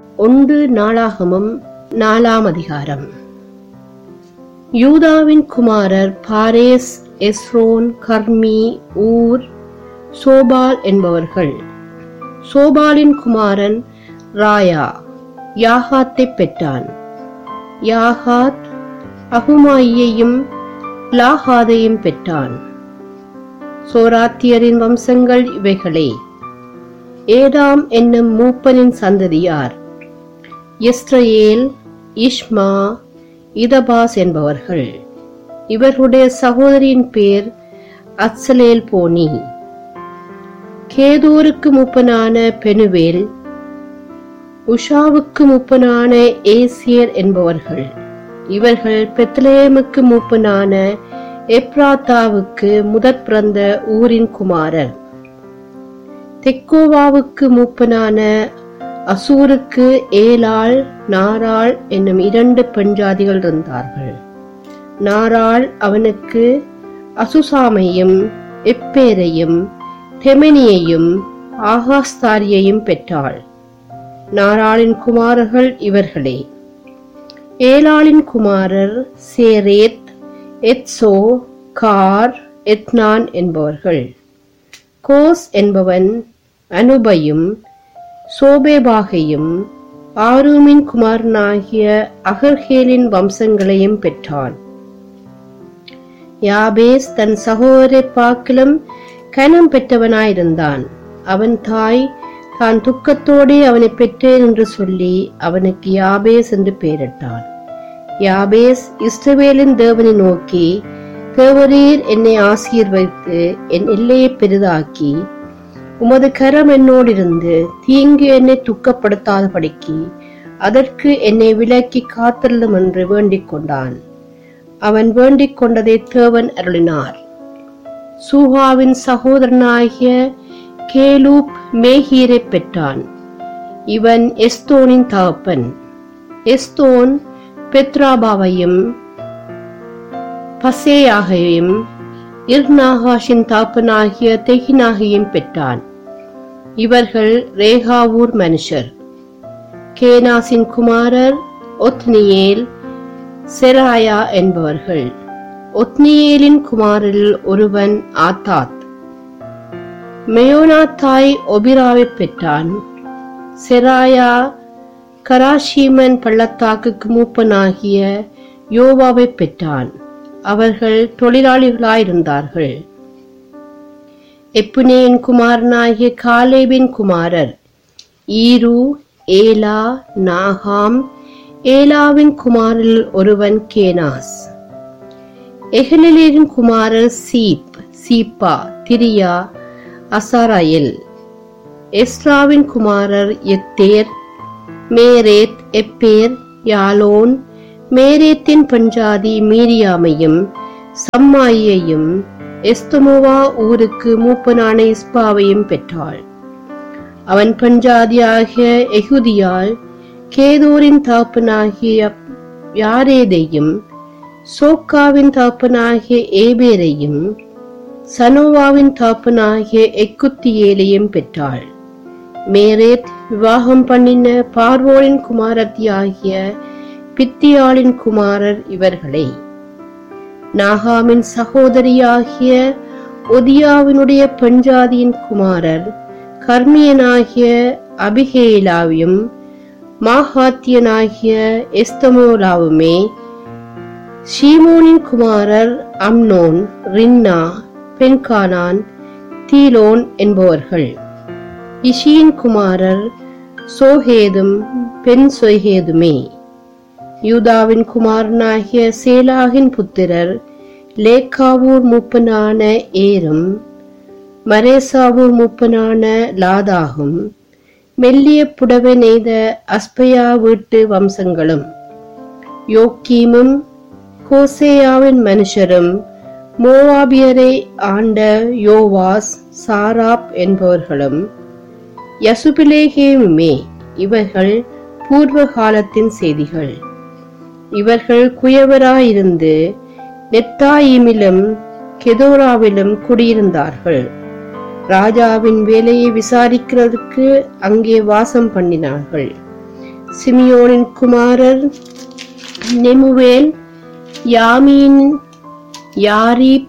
ஒன்று நாளாகமம் நாலாம் அதிகாரம் யூதாவின் குமாரர் பாரேஸ் எஸ்ரோன் கர்மி ஊர் சோபால் என்பவர்கள் சோபாலின் குமாரன் ராயா யாகாத்தை பெற்றான் யாகாத் அகுமாயியையும் லாகாதையும் பெற்றான் சோராத்தியரின் வம்சங்கள் இவைகளே ஏதாம் என்னும் மூப்பனின் சந்ததியார் இஸ்ரவேல் இஷ்மா இதபாஸ் என்பவர்கள் இவர்களுடைய சகோதரியின் பேர் அத்சலேல் போனி கேதூருக்கு மூப்பனான பெனுவேல் உஷாவுக்கு மூப்பனான ஏசியர் என்பவர்கள் இவர்கள் பெத்லேமுக்கு மூப்பனான எப்ராத்தாவுக்கு முதற் பிறந்த ஊரின் குமாரர் தெக்கோவாவுக்கு மூப்பனான அசூருக்கு ஏலாள் நாராள் என்னும் இரண்டு பெண்ஜாதிகள் இருந்தார்கள் நாராள் அவனுக்கு அசுசாமையும் எப்பேரையும் தெமினியையும் ஆகாஸ்தாரியையும் பெற்றாள் நாராளின் குமாரர்கள் இவர்களே ஏலாளின் குமாரர் சேரேத் எத்சோ கார் எத்னான் என்பவர்கள் கோஸ் என்பவன் அனுபையும் சோபேபாகையும் ஆரூமின் குமாரனாகிய அகர்ஹேலின் வம்சங்களையும் பெற்றான் யாபேஸ் தன் சகோதரை பாக்கிலும் கனம் பெற்றவனாயிருந்தான் அவன் தாய் தான் துக்கத்தோடே அவனை பெற்றேன் என்று சொல்லி அவனுக்கு யாபேஸ் என்று பெயரிட்டான் யாபேஸ் இஸ்ரவேலின் தேவனை நோக்கி தேவரீர் என்னை ஆசீர்வதித்து என் எல்லையை பெரிதாக்கி உமது கரம் என்னோடிருந்து தீங்கு என்னை துக்கப்படுத்தாதபடிக்கு அதற்கு என்னை விலக்கி காத்தள்ளும் என்று வேண்டிக் கொண்டான் அவன் வேண்டிக் கொண்டதை தேவன் அருளினார் சூஹாவின் சகோதரனாகிய கேலூப் மேகீரை பெற்றான் இவன் எஸ்தோனின் தகப்பன் எஸ்தோன் பெத்ராபாவையும் பசேயாகையும் இர்நாகாஷின் தாப்பனாகிய தெஹினாகையும் பெற்றான் இவர்கள் ரேகாவூர் மனுஷர் கேனாசின் குமாரர் ஒத்னியேல் செராயா என்பவர்கள் ஒத்னியேலின் குமாரில் ஒருவன் ஆத்தாத் மெயோனாத்தாய் ஒபிராவை பெற்றான் செராயா கராஷீமன் பள்ளத்தாக்குக்கு மூப்பனாகிய யோவாவை பெற்றான் அவர்கள் தொழிலாளிகளாயிருந்தார்கள் எப்புனேயின் குமாரனாகிய காலேபின் குமாரர் ஈரு ஏலா நாகாம் ஏலாவின் குமாரில் ஒருவன் கேனாஸ் எஹலிலின் குமாரர் சீப் சீப்பா திரியா அசாராயல் எஸ்ராவின் குமாரர் எத்தேர் மேரேத் எப்பேர் யாலோன் மேரேத்தின் பஞ்சாதி மீரியாமையும் சம்மாயியையும் எஸ்தமோவா ஊருக்கு மூப்பனான இஸ்பாவையும் பெற்றாள் அவன் பஞ்சாதியாகிய எகுதியால் கேதூரின் தாப்பனாகிய யாரேதையும் சோக்காவின் தாப்பனாகிய ஏபேரையும் சனோவாவின் தாப்பனாகிய எக்குத்தியேலையும் பெற்றாள் மேரேத் விவாகம் பண்ணின பார்வோரின் குமாரத்தியாகிய பித்தியாளின் குமாரர் இவர்களே நாகாமின் சகோதரியாகிய ஒதியாவினுடைய பஞ்சாதியின் குமாரர் கர்மியனாகிய அபிகேலாவையும் மாஹாத்தியனாகிய எஸ்தமோலாவுமே ஷீமோனின் குமாரர் அம்னோன் ரின்னா பென்கானான் தீலோன் என்பவர்கள் இஷியின் குமாரர் சோஹேதும் பெண் சொஹேதுமே யூதாவின் குமாரனாகிய சேலாகின் புத்திரர் லேக்காவூர் மூப்பனான ஏரும் மரேசாவூர் மூப்பனான லாதாகும் மெல்லிய புடவை நெய்த அஸ்பயா வீட்டு வம்சங்களும் யோக்கீமும் கோசேயாவின் மனுஷரும் மோவாபியரை ஆண்ட யோவாஸ் சாராப் என்பவர்களும் யசுபிலேகேமுமே இவர்கள் பூர்வ காலத்தின் செய்திகள் இவர்கள் குயவராயிருந்து நெத்தாயிமிலும் கெதோராவிலும் குடியிருந்தார்கள் ராஜாவின் வேலையை விசாரிக்கிறதுக்கு அங்கே வாசம் பண்ணினார்கள் சிமியோனின் குமாரர் நெமுவேல் யாமீன் யாரீப்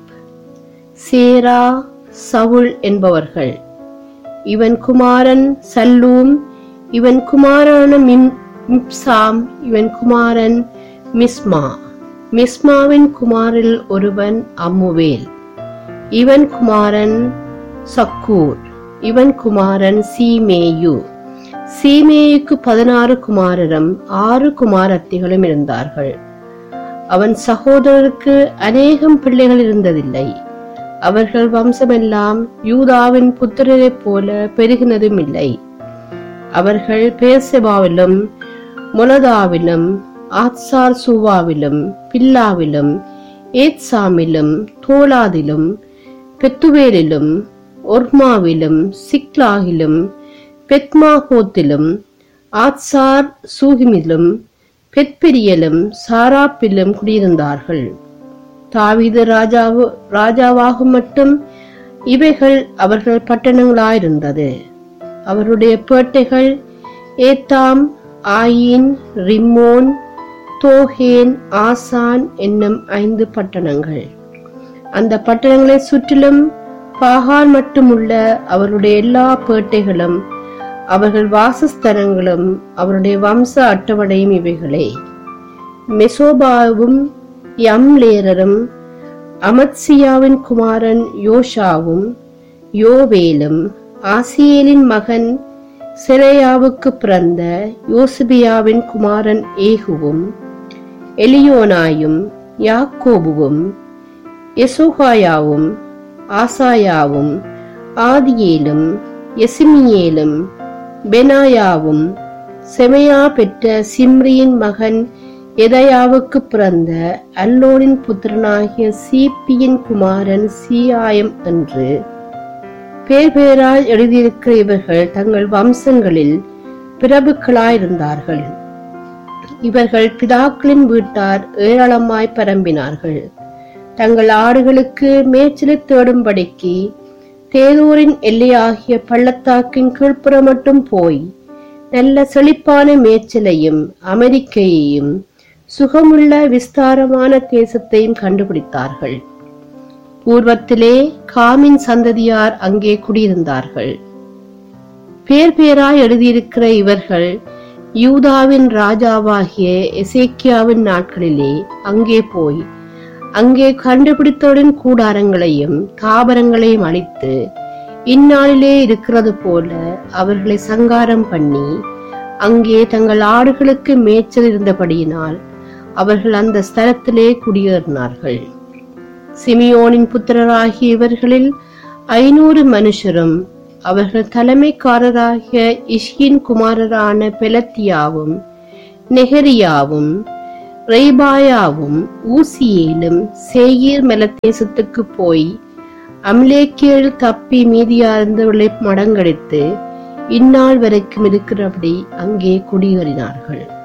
சேரா சவுல் என்பவர்கள் இவன் குமாரன் சல்லூம் இவன் குமாரன மிம் மிப்சாம் இவன் குமாரன் மிஸ்மா மிஸ்மாவின் குமாரில் ஒருவன் அம்முவேல் இவன் குமாரன் சக்கூர் இவன் குமாரன் சீமேயு சீமேயுக்கு பதினாறு குமாரரும் ஆறு குமாரத்திகளும் இருந்தார்கள் அவன் சகோதரருக்கு அநேகம் பிள்ளைகள் இருந்ததில்லை அவர்கள் வம்சமெல்லாம் யூதாவின் புத்திரரைப் போல பெருகினதும் இல்லை அவர்கள் பேசபாவிலும் முலதாவிலும் ஆத்சார் சூவாவிலும் பில்லாவிலும் ஏத்சாமிலும் தோலாதிலும் பெத்துவேலிலும் ஒர்மாவிலும் சிக்லாகிலும் பெத்மாகோத்திலும் ஆத்சார் சூகிமிலும் பெத்பெரியலும் சாராப்பிலும் குடியிருந்தார்கள் தாவீது ராஜாவு ராஜாவாகும் மட்டும் இவைகள் அவர்கள் பட்டணங்களாயிருந்தது அவருடைய பேட்டைகள் ஏத்தாம் ஆயின் ரிம்மோன் தோஹேன் ஆசான் என்னும் ஐந்து பட்டணங்கள் அந்த பட்டணங்களை சுற்றிலும் பாகால் மட்டுமுள்ள அவருடைய எல்லா பேட்டைகளும் அவர்கள் வாசஸ்தலங்களும் அவருடைய வம்ச அட்டவணையும் இவைகளே மெசோபாவும் யம்லேரரும் அமத்சியாவின் குமாரன் யோஷாவும் யோவேலும் ஆசியேலின் மகன் செரையாவுக்கு பிறந்த யோசிபியாவின் குமாரன் ஏகுவும் எலியோனாயும் யாக்கோபுவும் எசோகாயாவும் ஆசாயாவும் ஆதியேலும் எசிமியேலும் பெனாயாவும் செமையா பெற்ற சிம்ரியின் மகன் எதயாவுக்கு பிறந்த அல்லோனின் புத்திரனாகிய சீப்பியின் குமாரன் சீயாயம் என்று பேர் பேராய் எழுதியிருக்கிற இவர்கள் தங்கள் வம்சங்களில் பிரபுக்களாயிருந்தார்கள் இவர்கள் பிதாக்களின் வீட்டார் ஏராளமாய் பரம்பினார்கள் தங்கள் ஆடுகளுக்கு மேய்ச்சலை தேடும்படிக்கு தேதூரின் எல்லையாகிய பள்ளத்தாக்கின் கீழ்ப்புற மட்டும் போய் நல்ல செழிப்பான மேய்ச்சலையும் அமெரிக்கையையும் சுகமுள்ள விஸ்தாரமான தேசத்தையும் கண்டுபிடித்தார்கள் பூர்வத்திலே காமின் சந்ததியார் அங்கே குடியிருந்தார்கள் பேர் பேராய் எழுதியிருக்கிற இவர்கள் யூதாவின் ராஜாவாகிய எசேக்கியாவின் நாட்களிலே அங்கே போய் அங்கே கண்டுபிடித்தோரின் கூடாரங்களையும் தாபரங்களையும் அழித்து இந்நாளிலே இருக்கிறது போல அவர்களை சங்காரம் பண்ணி அங்கே தங்கள் ஆடுகளுக்கு மேய்ச்சல் இருந்தபடியினால் அவர்கள் அந்த ஸ்தலத்திலே குடியேறினார்கள் சிமியோனின் புத்திரராகிய இவர்களில் ஐநூறு மனுஷரும் அவர்கள் தலைமைக்காரராகிய இஷ்கின் குமாரரான பெலத்தியாவும் நெகரியாவும் ரெய்பாயாவும் ஊசியேலும் சேயீர் மலத்தேசத்துக்கு போய் அம்லேக்கியல் தப்பி மீதியார்ந்தவர்களை மடங்கடித்து இந்நாள் வரைக்கும் இருக்கிறபடி அங்கே குடியேறினார்கள்